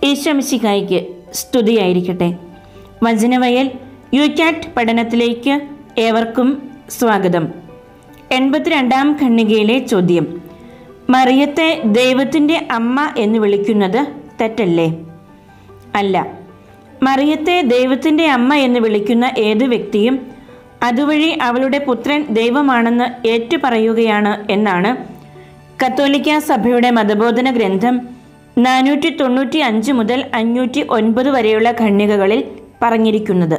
ഈശ്വമിശിഹായിക്ക് സ്തുതിയായിരിക്കട്ടെ വചനവയൽ U cat പഠനത്തിലേക്ക് ഏവർക്കും സ്വാഗതം എൺപത്തിരണ്ടാം ഖണ്ഡികയിലെ ചോദ്യം മറിയത്തെ ദൈവത്തിൻ്റെ അമ്മ എന്ന് വിളിക്കുന്നത് തെറ്റല്ലേ അല്ല മറിയത്തെ ദൈവത്തിൻ്റെ അമ്മ എന്ന് വിളിക്കുന്ന ഏതു വ്യക്തിയും അതുവഴി അവളുടെ പുത്രൻ ദൈവമാണെന്ന് ഏറ്റുപറയുകയാണ് എന്നാണ് കത്തോലിക്ക സഭയുടെ മതബോധന ഗ്രന്ഥം നാനൂറ്റി തൊണ്ണൂറ്റി അഞ്ച് മുതൽ അഞ്ഞൂറ്റി ഒൻപത് വരെയുള്ള ഖണ്ഡികകളിൽ പറഞ്ഞിരിക്കുന്നത്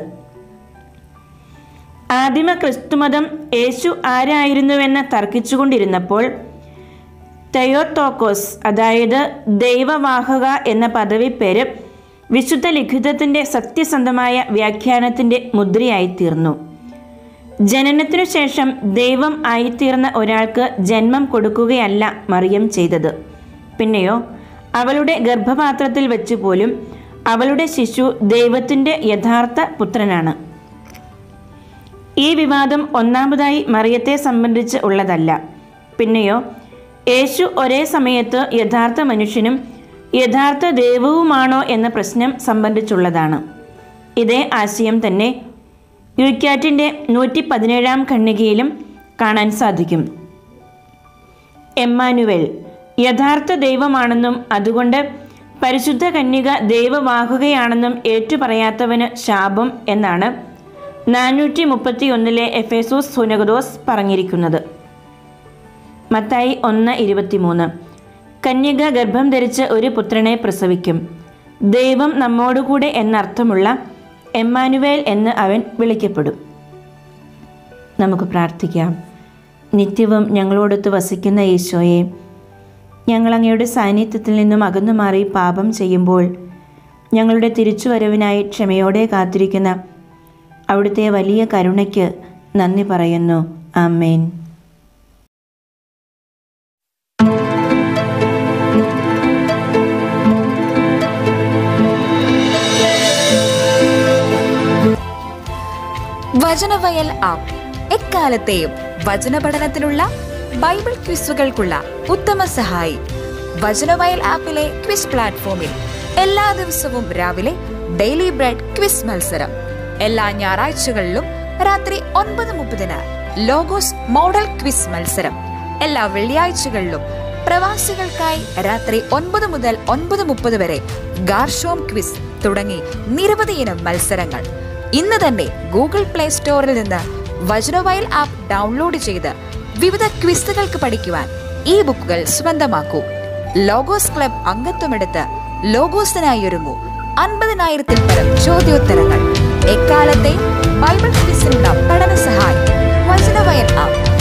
ആദിമ ക്രിസ്തുമതം യേശു ആരായിരുന്നുവെന്ന് തർക്കിച്ചുകൊണ്ടിരുന്നപ്പോൾ തെയോത്തോക്കോസ് അതായത് ദൈവവാഹക എന്ന പദവി പേര് വിശുദ്ധ ലിഖിതത്തിൻ്റെ സത്യസന്ധമായ വ്യാഖ്യാനത്തിൻ്റെ മുദ്രയായിത്തീർന്നു ജനനത്തിനു ശേഷം ദൈവം ആയിത്തീർന്ന ഒരാൾക്ക് ജന്മം കൊടുക്കുകയല്ല മറിയം ചെയ്തത് പിന്നെയോ അവളുടെ ഗർഭപാത്രത്തിൽ വെച്ച് പോലും അവളുടെ ശിശു ദൈവത്തിൻ്റെ യഥാർത്ഥ പുത്രനാണ് ഈ വിവാദം ഒന്നാമതായി മറിയത്തെ സംബന്ധിച്ച് ഉള്ളതല്ല പിന്നെയോ യേശു ഒരേ സമയത്ത് യഥാർത്ഥ മനുഷ്യനും യഥാർത്ഥ ദൈവവുമാണോ എന്ന പ്രശ്നം സംബന്ധിച്ചുള്ളതാണ് ഇതേ ആശയം തന്നെ യുക്യാറ്റിൻ്റെ നൂറ്റി പതിനേഴാം ഖണ്ഡികയിലും കാണാൻ സാധിക്കും എമ്മാനുവൽ യഥാർത്ഥ ദൈവമാണെന്നും അതുകൊണ്ട് പരിശുദ്ധ കന്യക ദൈവവാഹുകയാണെന്നും ഏറ്റുപറയാത്തവന് ശാപം എന്നാണ് നാനൂറ്റി മുപ്പത്തി ഒന്നിലെ എഫേസോസ് സുനഗദോസ് പറഞ്ഞിരിക്കുന്നത് മത്തായി ഒന്ന് ഇരുപത്തിമൂന്ന് കന്യക ഗർഭം ധരിച്ച് ഒരു പുത്രനെ പ്രസവിക്കും ദൈവം നമ്മോടുകൂടെ എന്നർത്ഥമുള്ള എമ്മാനുവേൽ എന്ന് അവൻ വിളിക്കപ്പെടും നമുക്ക് പ്രാർത്ഥിക്കാം നിത്യവും ഞങ്ങളോടൊത്ത് വസിക്കുന്ന ഈശോയെ ഞങ്ങൾ അങ്ങയുടെ സാന്നിധ്യത്തിൽ നിന്നും അകന്നു മാറി പാപം ചെയ്യുമ്പോൾ ഞങ്ങളുടെ തിരിച്ചുവരവിനായി ക്ഷമയോടെ കാത്തിരിക്കുന്ന അവിടുത്തെ വലിയ കരുണയ്ക്ക് നന്ദി പറയുന്നു ആമേൻ വചനവയൽ ആപ്പ് എക്കാലത്തെയും വചന പഠനത്തിനുള്ള ബൈബിൾ ക്വിസുകൾക്കുള്ള ഉത്തമ സഹായി വചനവയൽ ആപ്പിലെ ക്വിസ് പ്ലാറ്റ്ഫോമിൽ എല്ലാ ദിവസവും രാവിലെ ഡെയിലി ബ്രെഡ് ക്വിസ് മത്സരം എല്ലാ ഞായറാഴ്ചകളിലും രാത്രി ഒൻപത് മുപ്പതിന് ലോഗോസ് മോഡൽ ക്വിസ് മത്സരം എല്ലാ വെള്ളിയാഴ്ചകളിലും പ്രവാസികൾക്കായി രാത്രി ഒൻപത് മുതൽ ഒൻപത് മുപ്പത് വരെ ഗാർഷോം ക്വിസ് തുടങ്ങി നിരവധി ഇനം മത്സരങ്ങൾ ഇന്ന് തന്നെ ഗൂഗിൾ പ്ലേ സ്റ്റോറിൽ നിന്ന് വജ്രവയൽ ആപ്പ് ഡൗൺലോഡ് ചെയ്ത് വിവിധ ക്വിസുകൾക്ക് പഠിക്കുവാൻ ഈ ബുക്കുകൾ സ്വന്തമാക്കൂ ലോഗോസ് ക്ലബ് അംഗത്വമെടുത്ത് ലോഗോസിനായി ഒരുങ്ങൂ അൻപതിനായിരത്തിൽ പരം ചോദ്യോത്തരങ്ങൾ എക്കാലത്തെ ബൈബിൾ ക്വിസിനുള്ള പഠന സഹായം വചനവയൽ ആപ്പ്